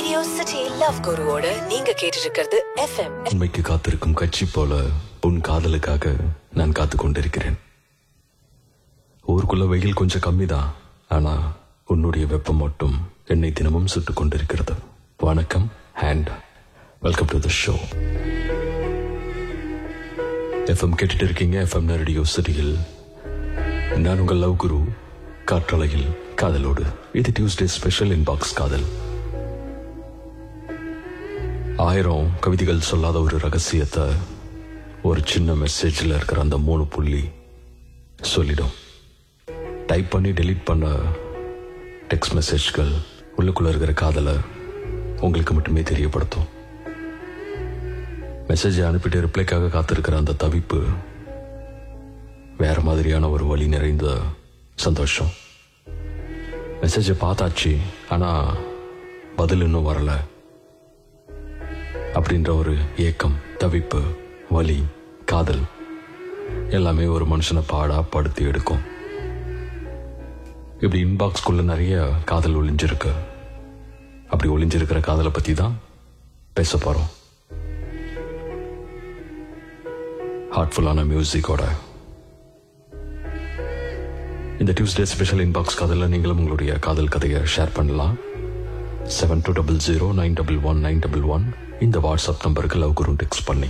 radio city love குருவோட நீங்க கேட்டு இருக்கிறது எஃப்எம் உண்மைக்கு காத்திருக்கும் கட்சி போல உன் காதலுக்காக நான் காத்து கொண்டிருக்கிறேன் ஊருக்குள்ள வெயில் கொஞ்சம் கம்மிதான் ஆனா உன்னுடைய வெப்பம் மட்டும் என்னை தினமும் சுட்டுக் கொண்டிருக்கிறது வணக்கம் and welcome to the show FM கேட்டுட்டு இருக்கீங்க எஃப்எம் ரேடியோ சிட்டியில் நான் உங்கள் லவ் குரு காற்றலையில் காதலோடு இது டியூஸ்டே ஸ்பெஷல் இன்பாக்ஸ் காதல் ஆயிரம் கவிதைகள் சொல்லாத ஒரு ரகசியத்தை ஒரு சின்ன மெசேஜில் இருக்கிற அந்த மூணு புள்ளி சொல்லிடும் டைப் பண்ணி டெலீட் பண்ண டெக்ஸ்ட் மெசேஜ்கள் உள்ளுக்குள்ள இருக்கிற காதலை உங்களுக்கு மட்டுமே தெரியப்படுத்தும் மெசேஜை அனுப்பிட்டு ரிப்ளைக்காக காத்திருக்கிற அந்த தவிப்பு வேற மாதிரியான ஒரு வழி நிறைந்த சந்தோஷம் மெசேஜை பார்த்தாச்சு ஆனா பதில் இன்னும் வரல அப்படின்ற ஒரு ஏக்கம் தவிப்பு வலி காதல் எல்லாமே ஒரு மனுஷனை பாடா படுத்தி எடுக்கும் இப்படி இன்பாக்ஸ்குள்ள நிறைய காதல் ஒளிஞ்சிருக்கு அப்படி ஒளிஞ்சிருக்கிற காதலை பத்தி தான் பேச போறோம் ஹார்ட்ஃபுல்லான மியூசிக்கோட இந்த டியூஸ்டே ஸ்பெஷல் இன்பாக்ஸ் காதலில் நீங்களும் உங்களுடைய காதல் கதையை ஷேர் பண்ணலாம் seven two double zero nine double one nine double one இந்த வாட்ஸ்அப் நம்பருக்கு லவ் குரு டெக்ஸ்ட் பண்ணி